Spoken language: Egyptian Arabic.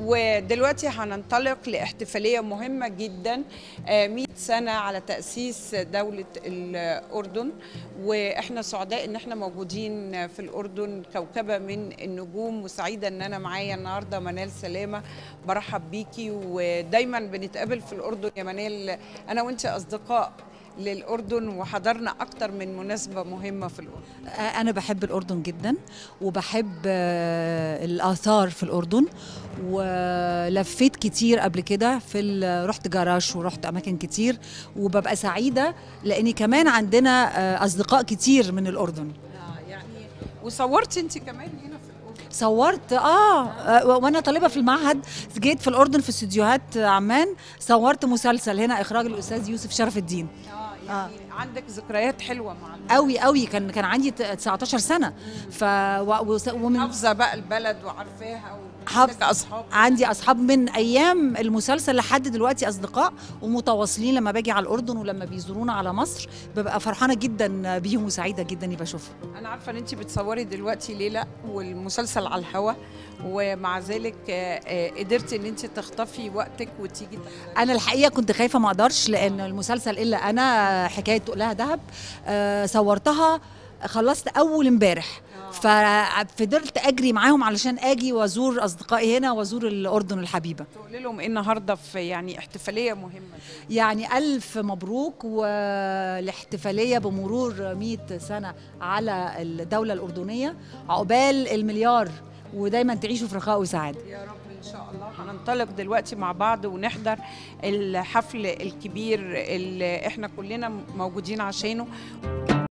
ودلوقتي هننطلق لاحتفاليه مهمه جدا آه، 100 سنه على تاسيس دوله الاردن واحنا سعداء ان احنا موجودين في الاردن كوكبه من النجوم وسعيده ان انا معايا النهارده منال سلامه برحب بيكي ودايما بنتقابل في الاردن يا منال انا وانت اصدقاء للاردن وحضرنا اكتر من مناسبه مهمه في الاردن أنا بحب الأردن جدا وبحب آه، الآثار في الأردن ولفيت كتير قبل كده في ال- رحت جراش ورحت أماكن كتير وببقى سعيدة لأني كمان عندنا آه، أصدقاء كتير من الأردن آه، يعني وصورتي انت كمان هنا في الاردن صورت آه آه، وانا طالبه في المعهد جيت في الاردن في استديوهات عمان صورت مسلسل هنا اخراج الاستاذ يوسف شرف الدين اه يعني عندك ذكريات حلوه مع الموضوع. قوي قوي كان كان عندي 19 سنه ف و- وس- ومن حافظه بقى البلد وعارفاها حافظ- وعندك اصحاب عندي اصحاب من ايام المسلسل لحد دلوقتي اصدقاء ومتواصلين لما باجي على الاردن ولما بيزورونا على مصر ببقى فرحانه جدا بيهم وسعيده جدا اني بشوفهم انا عارفه ان انت بتصوري دلوقتي ليه لا والمسلسل على الهوا ومع ذلك آه، آه، قدرتي ان انت تخطفي وقتك وتيجي تحضري. انا الحقيقه كنت خايفه ما اقدرش لان المسلسل الا انا حكايه تقلها دهب آه، صورتها خلصت اول امبارح ففضلت اجري معاهم علشان اجي وازور اصدقائي هنا وازور الاردن الحبيبه تقولي لهم ايه النهارده في يعني احتفاليه مهمه يعني ألف مبروك والاحتفالية بمرور 100 سنة على الدولة الأردنية عقبال المليار ودايما تعيشوا في رخاء وسعادة يا رب ان شاء الله هننطلق دلوقتي مع بعض ونحضر الحفل الكبير اللي احنا كلنا موجودين عشانه